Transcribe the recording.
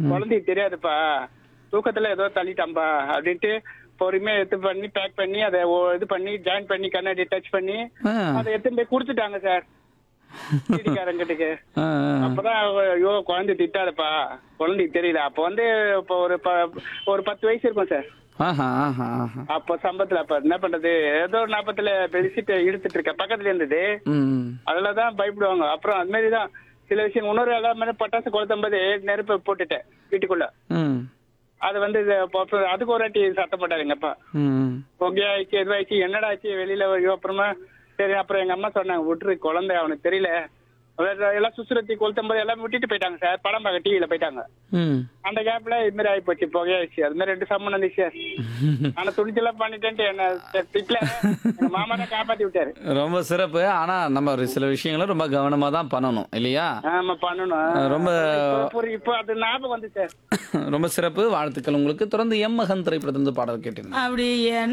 குழந்தைக்கு தெரியாதுப்பா தூக்கத்துல ஏதோ தள்ளிட்டாம்பா அப்படின்ட்டு பொறுமையா எடுத்து பண்ணி பேக் பண்ணி அதை ஓ- இது பண்ணி ஜாயின் பண்ணி கண்ணாடி டச் பண்ணி ஆ, அதை எடுத்து போய் கொடுத்துட்டாங்க சார் வீட்டுக்காரங்கிட்டுக்கு ஆ, ஆ. அப்பதான் அவ, ஐயோ குழந்தை திட்டாதப்பா குழந்தைக்கு தெரியல அப்ப வந்து இப்போ ஒரு ப- ஒரு பத்து வயசு இருக்கும் சார் ஆஹா ஆஹா ஆஹா அப்போ சம்பத்துல அப்ப என்ன பண்றது ஏதோ ஒரு நாப்பத்துல பெருசிட்டு இழுத்துட்டு இருக்கேன் பக்கத்துல இருந்தது ம் அதுலதான் பயப்படுவாங்க அப்புறம் அது மாதிரி தான் சில விஷயம் இன்னொரு எல்லாமே பட்டாசு கொளுத்தும் போது நெருப்பை போட்டுட்டேன் வீட்டுக்குள்ள ம் அது வந்து இது அப்ப- அதுக்கு ஒரு வாட்டி சத்தம் போட்டாரு எங்க அப்பா ம் பொங்கை ஆயிடுச்சு எதுவாயிடுச்சு என்னடா ஆச்சு வெளியில ஐயோ அப்புறமா சரி அப்புறம் எங்க அம்மா சொன்னாங்க விட்டுரு குழந்தை அவனுக்கு தெரியல வேற எல்லாம் சுசுரத்தி கொளுத்தும் போது எல்லாம் விட்டுட்டு போயிட்டாங்க சார் படம் பார்க்க டிவியில போயிட்டாங்க ம் அந்த கேப்ல இது மாதிரி ஆகி போச்சு புகையாயிடுச்சு அது மாதிரி ரெண்டு சம்மன் வந்துச்சு சார் ஆனா துணிச்செல்லாம் பண்ணிட்டேன்ட்டு என்ன திட்டல எங்க மாமா தான் காப்பாத்தி விட்டாரு ரொம்ப சிறப்பு ஆனா நம்ம ஒரு சில விஷயங்களை ரொம்ப கவனமா தான் பண்ணணும் இல்லையா ஆமா பண்ணணும் ரொம்ப இப்போ புரி- இப்போ அது ஞாபகம் வந்து சார் ரொம்ப சிறப்பு வாழ்த்துக்கள் உங்களுக்கு தொடர்ந்து எம் மகன் திரைப்படத்திலிருந்து பாடல் கேட்டிருந்தேன் அப்படி என்ன